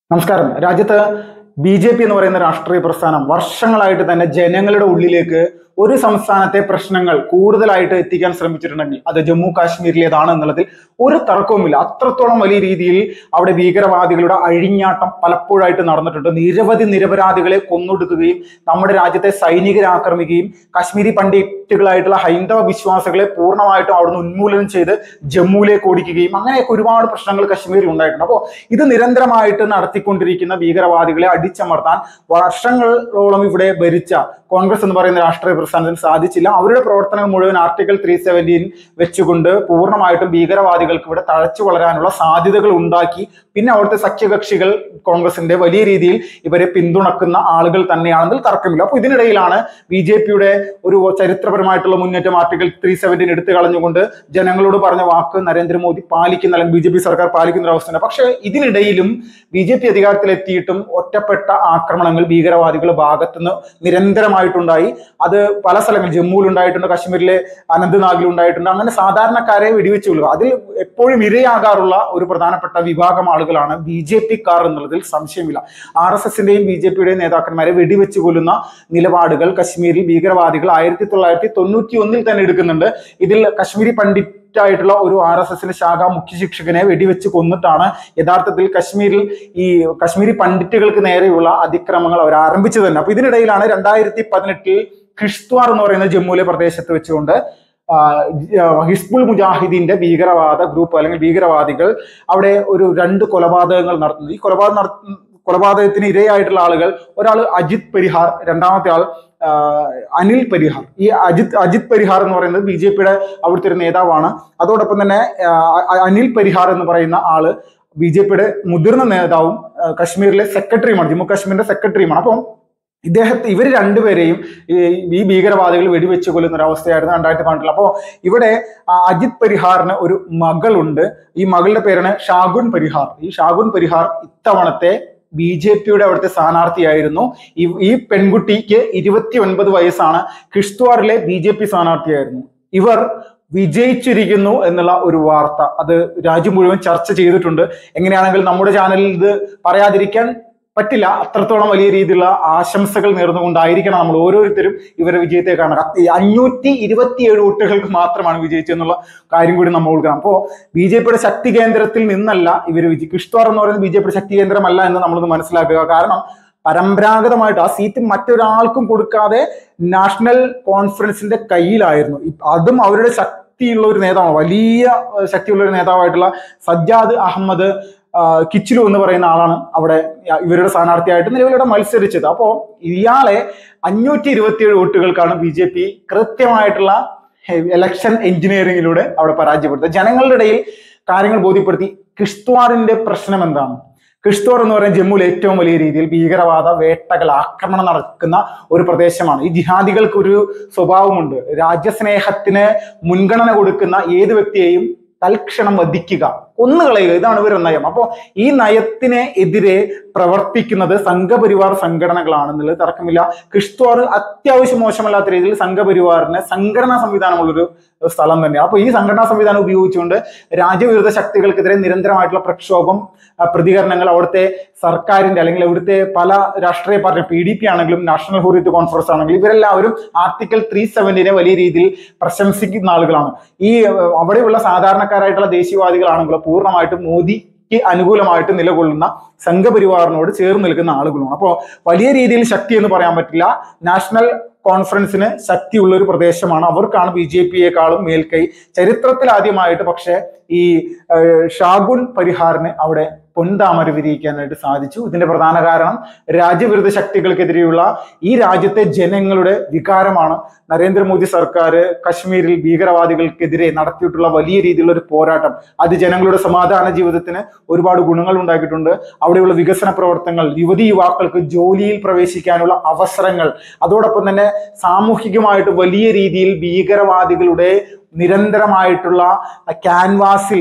നമസ്കാരം രാജ്യത്ത് B J P എന്ന് പറയുന്ന രാഷ്ട്രീയ പ്രസ്ഥാനം വർഷങ്ങളായിട്ട് തന്നെ ജനങ്ങളുടെ ഉള്ളിലേക്ക് ഒരു സംസ്ഥാനത്തെ പ്രശ്നങ്ങൾ കൂടുതലായിട്ട് എത്തിക്കാൻ ശ്രമിച്ചിട്ടുണ്ടെങ്കിൽ അത് ജമ്മു കാശ്മീരിലേതാണ് എന്നുള്ളതിൽ ഒരു തർക്കവുമില്ല അത്രത്തോളം വലിയ രീതിയിൽ അവിടെ ഭീകരവാദികളുടെ അഴിഞ്ഞാട്ടം പലപ്പോഴായിട്ട് നടന്നിട്ടുണ്ട് നിരവധി നിരപരാധികളെ കൊന്നൊടുക്കുകയും നമ്മുടെ രാജ്യത്തെ സൈനികരെ ആക്രമിക്കുകയും കാശ്മീരി പണ്ഡിറ്റുകളായിട്ടുള്ള ഹൈന്ദവ വിശ്വാസികളെ പൂർണ്ണമായിട്ടും അവിടുന്ന് ഉന്മൂലനം ചെയ്ത് ജമ്മുവിലേക്ക് ഓടിക്കുകയും അങ്ങനെയൊക്കെ ഒരുപാട് പ്രശ്നങ്ങൾ കശ്മീരിൽ ഉണ്ടായിട്ടുണ്ട് അപ്പോൾ ഇത് നിരന്തരമായിട്ട് നടത്തിക്കൊണ്ടിരിക്കുന്ന ഭീകരവാദികളെ അടിച്ചമർത്താൻ വർഷങ്ങളോളം ഇവിടെ ഭരിച്ച കോൺഗ്രസ് എന്ന് പറയുന്ന രാഷ്ട്രീയ പ്രസ്ഥാനത്തിന് സാധിച്ചില്ല അവരുടെ പ്രവർത്തനങ്ങൾ മുഴുവൻ ആർട്ടിക്കിൾ ത്രീ സെവൻറ്റീൻ വെച്ചുകൊണ്ട് പൂർണ്ണമായിട്ടും ഭീകരവാദികൾക്ക് ഇവിടെ തഴച്ചു വളരാനുള്ള സാധ്യതകൾ ഉണ്ടാക്കി പിന്നെ അവിടുത്തെ സഖ്യകക്ഷികൾ കോൺഗ്രസിന്റെ വലിയ രീതിയിൽ ഇവരെ പിന്തുണക്കുന്ന ആളുകൾ തന്നെയാണെന്നതിൽ തർക്കമില്ല അപ്പോൾ ഇതിനിടയിലാണ് ബി ജെ പിയുടെ ഒരു ചരിത്രപരമായിട്ടുള്ള മുന്നേറ്റം ആർട്ടിക്കിൾ ത്രീ സെവൻറ്റീൻ എടുത്തു കളഞ്ഞുകൊണ്ട് ജനങ്ങളോട് പറഞ്ഞ വാക്ക് നരേന്ദ്രമോദി പാലിക്കുന്ന അല്ലെങ്കിൽ ബി ജെ പി സർക്കാർ പാലിക്കുന്ന ഒരു അവസ്ഥയാണ് പക്ഷേ ഇതിനിടയിലും ബി ജെ പി അധികാരത്തിലെത്തിയിട്ടും ഒറ്റപ്പെട്ട ആക്രമണങ്ങൾ ഭീകരവാദികളുടെ ഭാഗത്തുനിന്ന് നിരന്തരമായിട്ടുണ്ടായി അത് പല സ്ഥലങ്ങളിൽ ജമ്മുവിൽ ഉണ്ടായിട്ടുണ്ട് കാശ്മീരിലെ അനന്ത്നാഗിൽ ഉണ്ടായിട്ടുണ്ട് അങ്ങനെ സാധാരണക്കാരെ വെടിവെച്ച് കൊള്ളുക അതിൽ എപ്പോഴും ഇരയാകാറുള്ള ഒരു പ്രധാനപ്പെട്ട വിഭാഗം ആളുകളാണ് ബി ജെ പി കാർ എന്നുള്ളതിൽ സംശയമില്ല ആർ എസ് എസിന്റെയും ബി ജെ പിയുടെയും നേതാക്കന്മാരെ വെടിവെച്ച് കൊല്ലുന്ന നിലപാടുകൾ കശ്മീരിൽ ഭീകരവാദികൾ ആയിരത്തി തൊള്ളായിരത്തി തൊണ്ണൂറ്റി ഒന്നിൽ തന്നെ എടുക്കുന്നുണ്ട് ഇതിൽ കശ്മീരി പണ്ഡിറ്റ് ആയിട്ടുള്ള ഒരു ആർ എസ് എസിന്റെ ശാഖ മുഖ്യ ശിക്ഷകനെ വെടിവെച്ച് കൊന്നിട്ടാണ് യഥാർത്ഥത്തിൽ കശ്മീരിൽ ഈ കശ്മീരി പണ്ഡിറ്റുകൾക്ക് നേരെയുള്ള അതിക്രമങ്ങൾ അവർ ആരംഭിച്ചത് തന്നെ അപ്പൊ ഇതിനിടയിലാണ് രണ്ടായിരത്തി പതിനെട്ടിൽ കിഷ്ത്വാർ എന്ന് പറയുന്ന ജമ്മുവിലെ പ്രദേശത്ത് വെച്ചുകൊണ്ട് ആ, ജ- ഹിസ്ബുൾ മുജാഹിദീന്റെ ഭീകരവാദ ഗ്രൂപ്പ് അല്ലെങ്കിൽ ഭീകരവാദികൾ അവിടെ ഒരു രണ്ട് കൊലപാതകങ്ങൾ നടത്തുന്നു ഈ കൊലപാതകം നടത്തുന്ന കൊലപാതകത്തിന് ഇരയായിട്ടുള്ള ആളുകൾ ഒരാൾ അജിത് പരിഹാർ രണ്ടാമത്തെ ആൾ ആ, അനിൽ പരിഹാർ ഈ അജിത് അജിത് പരിഹാർ എന്ന് പറയുന്നത് ബി ജെ പിയുടെ അവിടുത്തെ ഒരു നേതാവാണ് അതോടൊപ്പം തന്നെ ആ, അ- അനിൽ പരിഹാർ എന്ന് പറയുന്ന ആള് ബി ജെ പിയുടെ മുതിർന്ന നേതാവും ആ, കശ്മീരിലെ സെക്രട്ടറിയുമാണ് ജമ്മു കാശ്മീരിന്റെ സെക്രട്ടറിയുമാണ് അപ്പം ഇദ്ദേഹത്തെ ഇവർ രണ്ടുപേരെയും ഈ ഈ ഭീകരവാദികൾ വെടിവെച്ച് കൊല്ലുന്ന ഒരു അവസ്ഥയായിരുന്നു രണ്ടായിരത്തി പന്ത്രണ്ടിൽ അപ്പോൾ ഇവിടെ ആ അജിത് പരിഹാറിന് ഒരു മകളുണ്ട് ഈ മകളുടെ പേരാണ് ഷാഗുൻ പരിഹാർ ഈ ഷാഗുൻ പരിഹാർ ഇത്തവണത്തെ ബി ജെ പിയുടെ അവിടുത്തെ സ്ഥാനാർത്ഥിയായിരുന്നു ഈ ഈ പെൺകുട്ടിക്ക് ഇരുപത്തി ഒൻപത് വയസ്സാണ് കിഷ്ത്വാറിലെ ബി ജെ പി സ്ഥാനാർത്ഥിയായിരുന്നു ഇവർ വിജയിച്ചിരിക്കുന്നു എന്നുള്ള ഒരു വാർത്ത അത് രാജ്യം മുഴുവൻ ചർച്ച ചെയ്തിട്ടുണ്ട് എങ്ങനെയാണെങ്കിൽ നമ്മുടെ ചാനലിൽ ഇത് പറയാതിരിക്കാൻ പറ്റില്ല അത്രത്തോളം വലിയ രീതിയിലുള്ള ആശംസകൾ നേർന്നുകൊണ്ടായിരിക്കണം നമ്മൾ ഓരോരുത്തരും ഇവരെ വിജയത്തെ കാണുക അത്തി- അഞ്ഞൂറ്റി ഇരുപത്തിയേഴ് വോട്ടുകൾക്ക് മാത്രമാണ് വിജയിച്ചെന്നുള്ള കാര്യം കൂടി നമ്മൾ ഓർക്കണം അപ്പോൾ ബി ജെ പിയുടെ ശക്തി കേന്ദ്രത്തിൽ നിന്നല്ല ഇവർ വിജയി കിഷ്ത്വാർ എന്ന് പറയുന്നത് ബി ജെ പിയുടെ ശക്തി കേന്ദ്രമല്ല എന്ന് നമ്മളൊന്ന് മനസ്സിലാക്കുക കാരണം പരമ്പരാഗതമായിട്ട് ആ സീറ്റ് മറ്റൊരാൾക്കും കൊടുക്കാതെ നാഷണൽ കോൺഫറൻസിന്റെ കയ്യിലായിരുന്നു ഇപ്പ- അതും അവരുടെ ശക്തിയുള്ള ഒരു നേതാവാണ് വലിയ ഏഹ്, ശക്തിയുള്ള ഒരു നേതാവായിട്ടുള്ള സജ്ജാദ് അഹമ്മദ് ആ, കിച്ചിലു എന്ന് പറയുന്ന ആളാണ് അവിടെ ഇവരുടെ സ്ഥാനാർത്ഥിയായിട്ട് നിലവിലിവിടെ മത്സരിച്ചത് അപ്പോൾ ഇയാളെ അഞ്ഞൂറ്റി ഇരുപത്തിയേഴ് വോട്ടുകൾക്കാണ് ബി ജെ പി കൃത്യമായിട്ടുള്ള ഇലക്ഷൻ എഞ്ചിനീയറിംഗിലൂടെ അവിടെ പരാജയപ്പെടുത്തുന്നത് ജനങ്ങളുടെ ഇടയിൽ കാര്യങ്ങൾ ബോധ്യപ്പെടുത്തി കിഷ്ത്വാറിന്റെ പ്രശ്നം എന്താണ് കിഷ്ത്വാർ എന്ന് പറയുന്ന ജമ്മുവിൽ ഏറ്റവും വലിയ രീതിയിൽ ഭീകരവാദ വേട്ടകൾ ആക്രമണം നടക്കുന്ന ഒരു പ്രദേശമാണ് ഈ ജിഹാദികൾക്ക് ഒരു സ്വഭാവമുണ്ട് രാജ്യസ്നേഹത്തിന് മുൻഗണന കൊടുക്കുന്ന ഏത് വ്യക്തിയെയും തൽക്ഷണം വധിക്കുക കൊന്നുകളയുക ഇതാണ് ഇവരുടെ നയം അപ്പോൾ ഈ നയത്തിന് എതിരെ പ്രവർത്തിക്കുന്നത് സംഘപരിവാർ സംഘടനകളാണെന്നുള്ളത് തർക്കമില്ല കിഷ്ത്വാർ അത്യാവശ്യം മോശമല്ലാത്ത രീതിയിൽ സംഘപരിവാറിന് സംഘടനാ സംവിധാനമുള്ളൊരു സ്ഥലം തന്നെയാണ് അപ്പോൾ ഈ സംഘടനാ സംവിധാനം ഉപയോഗിച്ചുകൊണ്ട് രാജ്യവിരുദ്ധ ശക്തികൾക്കെതിരെ നിരന്തരമായിട്ടുള്ള പ്രക്ഷോഭം ആ, പ്രതികരണങ്ങൾ അവിടുത്തെ സർക്കാരിന്റെ അല്ലെങ്കിൽ ഇവിടുത്തെ പല രാഷ്ട്രീയ പാർട്ടി പി ഡി പി ആണെങ്കിലും നാഷണൽ ഹൂറിയത്ത് കോൺഫറൻസ് ആണെങ്കിലും ഇവരെല്ലാവരും ആർട്ടിക്കിൾ ത്രീ സെവന്റിനെ വലിയ രീതിയിൽ പ്രശംസിക്കുന്ന ആളുകളാണ് ഈ ഏഹ്, അവിടെയുള്ള സാധാരണക്കാരായിട്ടുള്ള ദേശീയവാദികളാണെങ്കിലും പൂർണ്ണമായിട്ടും മോദിക്ക് അനുകൂലമായിട്ട് നിലകൊള്ളുന്ന സംഘപരിവാറിനോട് ചേർന്ന് നിൽക്കുന്ന ആളുകളാണ് അപ്പോൾ വലിയ രീതിയിൽ ശക്തി എന്ന് പറയാൻ പറ്റില്ല നാഷണൽ കോൺഫറൻസിന് ശക്തിയുള്ള ഒരു പ്രദേശമാണ് അവർക്കാണ് ബി ജെ പിയെക്കാളും മേൽക്കൈ ചരിത്രത്തിൽ ആദ്യമായിട്ട് പക്ഷേ ഈ ഏഹ്, ഷാഗുൻ പരിഹാറിന് അവിടെ പൊൻതാമര വിരിയിക്കാനായിട്ട് സാധിച്ചു ഇതിന്റെ പ്രധാന കാരണം രാജ്യവിരുദ്ധ ശക്തികൾക്കെതിരെയുള്ള ഈ രാജ്യത്തെ ജനങ്ങളുടെ വികാരമാണ് നരേന്ദ്രമോദി സർക്കാർ കശ്മീരിൽ ഭീകരവാദികൾക്കെതിരെ നടത്തിയിട്ടുള്ള വലിയ രീതിയിലുള്ള ഒരു പോരാട്ടം അത് ജനങ്ങളുടെ സമാധാന ജീവിതത്തിന് ഒരുപാട് ഗുണങ്ങൾ ഉണ്ടാക്കിയിട്ടുണ്ട് അവിടെയുള്ള വികസന പ്രവർത്തനങ്ങൾ യുവതി യുവാക്കൾക്ക് ജോലിയിൽ പ്രവേശിക്കാനുള്ള അവസരങ്ങൾ അതോടൊപ്പം തന്നെ സാമൂഹികമായിട്ട് വലിയ രീതിയിൽ ഭീകരവാദികളുടെ നിരന്തരമായിട്ടുള്ള ക്യാൻവാസിൽ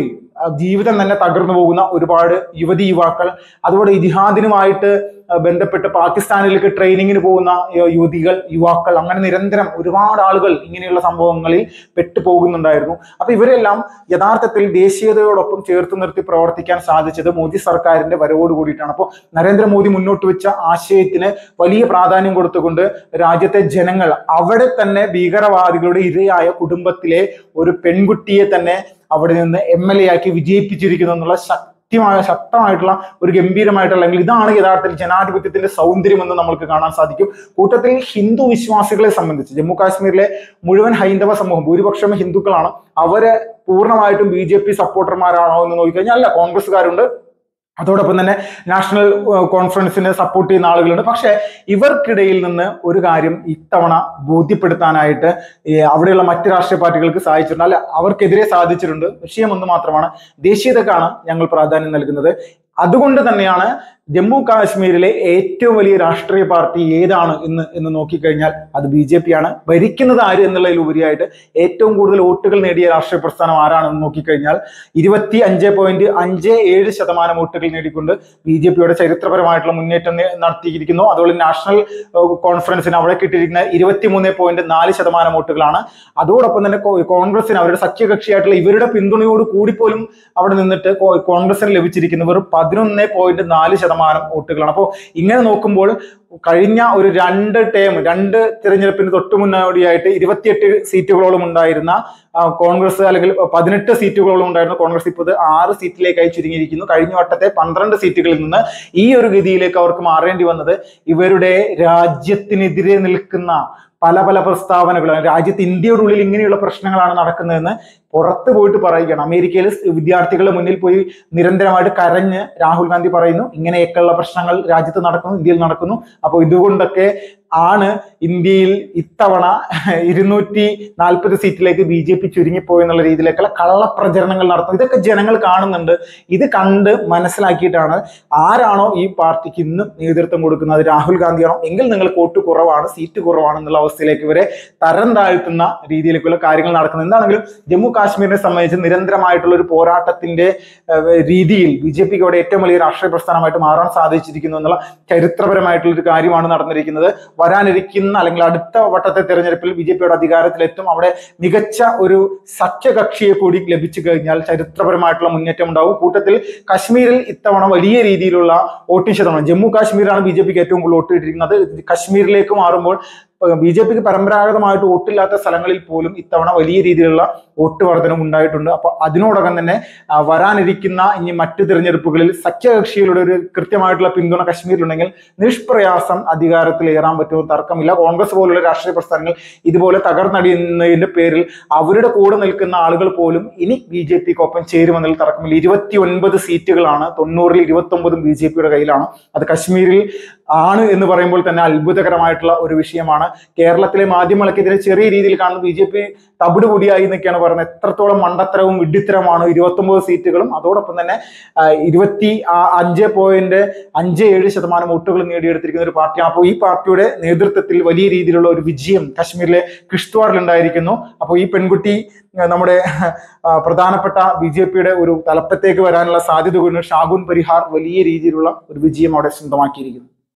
ആ, ജീവിതം തന്നെ തകർന്നു പോകുന്ന ഒരുപാട് യുവതി യുവാക്കൾ അതുപോലെ ഇജിഹാദിനുമായിട്ട് ആ, ബന്ധപ്പെട്ട് പാകിസ്ഥാനിലേക്ക് ട്രെയിനിങ്ങിന് പോകുന്ന യ- യുവതികൾ യുവാക്കൾ അങ്ങനെ നിരന്തരം ഒരുപാട് ആളുകൾ ഇങ്ങനെയുള്ള സംഭവങ്ങളിൽ പെട്ടുപോകുന്നുണ്ടായിരുന്നു അപ്പൊ ഇവരെല്ലാം യഥാർത്ഥത്തിൽ ദേശീയതയോടൊപ്പം ചേർത്ത് നിർത്തി പ്രവർത്തിക്കാൻ സാധിച്ചത് മോദി സർക്കാരിന്റെ വരവോട് കൂടിയിട്ടാണ് അപ്പോൾ നരേന്ദ്രമോദി മുന്നോട്ട് വെച്ച ആശയത്തിന് വലിയ പ്രാധാന്യം കൊടുത്തുകൊണ്ട് രാജ്യത്തെ ജനങ്ങൾ അവിടെ തന്നെ ഭീകരവാദികളുടെ ഇരയായ കുടുംബത്തിലെ ഒരു പെൺകുട്ടിയെ തന്നെ അവിടെ നിന്ന് എം എൽ എ ആക്കി വിജയിപ്പിച്ചിരിക്കുന്നു എന്നുള്ള ശക്തിമായ ശക്തമായിട്ടുള്ള ഒരു ഗംഭീരമായിട്ടുള്ള അല്ലെങ്കിൽ ഇതാണ് യഥാർത്ഥത്തിൽ ജനാധിപത്യത്തിന്റെ സൗന്ദര്യം എന്ന് നമ്മൾക്ക് കാണാൻ സാധിക്കും കൂട്ടത്തിൽ ഹിന്ദു വിശ്വാസികളെ സംബന്ധിച്ച് ജമ്മു കാശ്മീരിലെ മുഴുവൻ ഹൈന്ദവ സമൂഹം ഭൂരിപക്ഷം ഹിന്ദുക്കളാണ് അവര് പൂർണ്ണമായിട്ടും ബി ജെ പി സപ്പോർട്ടർമാരാണോ എന്ന് നോക്കിക്കഴിഞ്ഞാൽ അല്ല കോൺഗ്രസ്സുകാരുണ്ട് അതോടൊപ്പം തന്നെ നാഷണൽ ഏഹ്, കോൺഫറൻസിനെ സപ്പോർട്ട് ചെയ്യുന്ന ആളുകളുണ്ട് പക്ഷേ ഇവർക്കിടയിൽ നിന്ന് ഒരു കാര്യം ഇത്തവണ ബോധ്യപ്പെടുത്താനായിട്ട് ഈ അവിടെയുള്ള മറ്റ് രാഷ്ട്രീയ പാർട്ടികൾക്ക് സാധിച്ചിട്ടുണ്ട് അല്ല അവർക്കെതിരെ സാധിച്ചിട്ടുണ്ട് വിഷയം ഒന്ന് മാത്രമാണ് ദേശീയതക്കാണ് ഞങ്ങൾ പ്രാധാന്യം നൽകുന്നത് അതുകൊണ്ട് തന്നെയാണ് ജമ്മു കാശ്മീരിലെ ഏറ്റവും വലിയ രാഷ്ട്രീയ പാർട്ടി ഏതാണ് എന്ന് എന്ന് നോക്കിക്കഴിഞ്ഞാൽ അത് ബി ജെ പി ആണ് ഭരിക്കുന്നത് ആര് എന്നുള്ളതിലുപരിയായിട്ട് ഏറ്റവും കൂടുതൽ വോട്ടുകൾ നേടിയ രാഷ്ട്രീയ പ്രസ്ഥാനം ആരാണെന്ന് നോക്കിക്കഴിഞ്ഞാൽ ഇരുപത്തി അഞ്ച് പോയിന്റ് അഞ്ച് ഏഴ് ശതമാനം വോട്ടുകൾ നേടിക്കൊണ്ട് ബി ജെ പിയുടെ ചരിത്രപരമായിട്ടുള്ള മുന്നേറ്റം നേ- നടത്തിയിരിക്കുന്നു അതുപോലെ നാഷണൽ ഏഹ്, കോൺഫറൻസിന് അവിടെ കിട്ടിയിരിക്കുന്ന ഇരുപത്തിമൂന്ന് പോയിന്റ് നാല് ശതമാനം വോട്ടുകളാണ് അതോടൊപ്പം തന്നെ കോ- കോൺഗ്രസിന് അവരുടെ സഖ്യകക്ഷിയായിട്ടുള്ള ഇവരുടെ പിന്തുണയോട് കൂടി പോലും അവിടെ നിന്നിട്ട് കോ- കോൺഗ്രസിന് ലഭിച്ചിരിക്കുന്ന വെറും പതിനൊന്ന് പോയിന്റ് നാല് ശതമാനം വോട്ടുകളാണ് അപ്പോൾ ഇങ്ങനെ നോക്കുമ്പോൾ കഴിഞ്ഞ ഒരു രണ്ട് ടേം രണ്ട് തിരഞ്ഞെടുപ്പിന് തൊട്ട് മുന്നോടിയായിട്ട് ഇരുപത്തിയെട്ട് സീറ്റുകളോളം ഉണ്ടായിരുന്ന ആ, കോൺഗ്രസ് അല്ലെങ്കിൽ പതിനെട്ട് സീറ്റുകളോളം ഉണ്ടായിരുന്ന കോൺഗ്രസ് ഇപ്പോൾ ഇത് ആറ് സീറ്റിലേക്കായി ചുരുങ്ങിയിരിക്കുന്നു കഴിഞ്ഞ വട്ടത്തെ പന്ത്രണ്ട് സീറ്റുകളിൽ നിന്ന് ഈ ഒരു ഗതിയിലേക്ക് അവർക്ക് മാറേണ്ടി വന്നത് ഇവരുടെ രാജ്യത്തിനെതിരെ നിൽക്കുന്ന പല പല പ്രസ്താവനകളും രാജ്യത്ത് ഇന്ത്യയുടെ ഉള്ളിൽ ഇങ്ങനെയുള്ള പ്രശ്നങ്ങളാണ് നടക്കുന്നതെന്ന് പുറത്ത് പോയിട്ട് പറയുകയാണ് അമേരിക്കയിൽ വിദ്യാർത്ഥികളുടെ മുന്നിൽ പോയി നിരന്തരമായിട്ട് കരഞ്ഞ് രാഹുൽ ഗാന്ധി പറയുന്നു ഇങ്ങനെയൊക്കെയുള്ള പ്രശ്നങ്ങൾ രാജ്യത്ത് നടക്കുന്നു ഇന്ത്യയിൽ നടക്കുന്നു അപ്പോൾ ഇതുകൊണ്ടൊക്കെ ആണ് ഇന്ത്യയിൽ ഇത്തവണ ഇരുന്നൂറ്റി നാൽപ്പത് സീറ്റിലേക്ക് ബി ജെ പി ചുരുങ്ങിപ്പോയി എന്നുള്ള രീതിയിലേക്കുള്ള കള്ളപ്രചരണങ്ങൾ നടത്തുന്നത് ഇതൊക്കെ ജനങ്ങൾ കാണുന്നുണ്ട് ഇത് കണ്ട് മനസ്സിലാക്കിയിട്ടാണ് ആരാണോ ഈ പാർട്ടിക്ക് ഇന്നും നേതൃത്വം കൊടുക്കുന്നത് അത് രാഹുൽ ഗാന്ധിയാണോ എങ്കിൽ നിങ്ങൾക്ക് വോട്ട് കുറവാണ് സീറ്റ് കുറവാണ് എന്നുള്ള അവസ്ഥയിലേക്ക് ഇവരെ തരം താഴ്ത്തുന്ന രീതിയിലേക്കുള്ള കാര്യങ്ങൾ നടക്കുന്നത് എന്താണെങ്കിലും ജമ്മു കാശ്മീരിനെ സംബന്ധിച്ച് നിരന്തരമായിട്ടുള്ള ഒരു പോരാട്ടത്തിന്റെ ഏഹ്, രീതിയിൽ ബി ജെ പിക്ക് അവിടെ ഏറ്റവും വലിയ രാഷ്ട്രീയ പ്രസ്ഥാനമായിട്ട് മാറാൻ സാധിച്ചിരിക്കുന്നു എന്നുള്ള ചരിത്രപരമായിട്ടുള്ള ഒരു കാര്യമാണ് നടന്നിരിക്കുന്നത് വരാനിരിക്കുന്ന അല്ലെങ്കിൽ അടുത്ത വട്ടത്തെ തെരഞ്ഞെടുപ്പിൽ ബി ജെ പിയുടെ അധികാരത്തിലെത്തും അവിടെ മികച്ച ഒരു സഖ്യകക്ഷിയെ കൂടി ലഭിച്ചു കഴിഞ്ഞാൽ ചരിത്രപരമായിട്ടുള്ള മുന്നേറ്റം ഉണ്ടാവും കൂട്ടത്തിൽ കശ്മീരിൽ ഇത്തവണ വലിയ രീതിയിലുള്ള വോട്ടിംഗ് ശതമാനം ജമ്മു കാശ്മീരാണ് ബി ജെ പിക്ക് ഏറ്റവും കൂടുതൽ വോട്ട് കിട്ടിയിരിക്കുന്നത് കശ്മീരിലേക്ക് മാറുമ്പോൾ ബി ജെ പിക്ക് പരമ്പരാഗതമായിട്ട് വോട്ടില്ലാത്ത സ്ഥലങ്ങളിൽ പോലും ഇത്തവണ വലിയ രീതിയിലുള്ള വോട്ട് വർധനം ഉണ്ടായിട്ടുണ്ട് അപ്പൊ അതിനോടകം തന്നെ ആ, വരാനിരിക്കുന്ന ഇനി മറ്റ് തിരഞ്ഞെടുപ്പുകളിൽ സഖ്യകക്ഷികളുടെ ഒരു കൃത്യമായിട്ടുള്ള പിന്തുണ കശ്മീരിലുണ്ടെങ്കിൽ നിഷ്പ്രയാസം അധികാരത്തിൽ ഏറാൻ പറ്റുമെന്ന് തർക്കമില്ല കോൺഗ്രസ് പോലുള്ള രാഷ്ട്രീയ പ്രസ്ഥാനങ്ങൾ ഇതുപോലെ തകർന്നടിയുന്നതിന്റെ പേരിൽ അവരുടെ കൂടെ നിൽക്കുന്ന ആളുകൾ പോലും ഇനി ബി ജെ പിക്കൊപ്പം ചേരുമെന്നതിൽ തർക്കമില്ല ഇരുപത്തി ഒൻപത് സീറ്റുകളാണ് തൊണ്ണൂറിൽ ഇരുപത്തി ഒമ്പതും ബി ജെ പിയുടെ കയ്യിലാണ് അത് കശ്മീരിൽ ആണ് എന്ന് പറയുമ്പോൾ തന്നെ അത്ഭുതകരമായിട്ടുള്ള ഒരു വിഷയമാണ് കേരളത്തിലെ മാധ്യമങ്ങൾക്കെതിരെ ചെറിയ രീതിയിൽ കാണുന്ന ബി ജെ പി തവിട് പൊടിയായി എന്നൊക്കെയാണ് പറയുന്നത് എത്രത്തോളം മണ്ടത്തരവും വിഡ്ഢിത്തരമാണ് ഇരുപത്തൊമ്പത് സീറ്റുകളും അതോടൊപ്പം തന്നെ ആ, ഇരുപത്തി ആ- അഞ്ച് പോയിന്റ് അഞ്ച് ഏഴ് ശതമാനം വോട്ടുകൾ നേടിയെടുത്തിരിക്കുന്ന ഒരു പാർട്ടിയാണ് അപ്പോൾ ഈ പാർട്ടിയുടെ നേതൃത്വത്തിൽ വലിയ രീതിയിലുള്ള ഒരു വിജയം കശ്മീരിലെ കിഷ്ത്വാറിൽ ഉണ്ടായിരിക്കുന്നു അപ്പോൾ ഈ പെൺകുട്ടി ആ, നമ്മുടെ ആ, പ്രധാനപ്പെട്ട ബി ജെ പിയുടെ ഒരു തലപ്പത്തേക്ക് വരാനുള്ള സാധ്യത കൊണ്ട് ഷാഗുൻ പരിഹാർ വലിയ രീതിയിലുള്ള ഒരു വിജയം അവിടെ സ്വന്തമാക്കിയിരിക്കുന്നു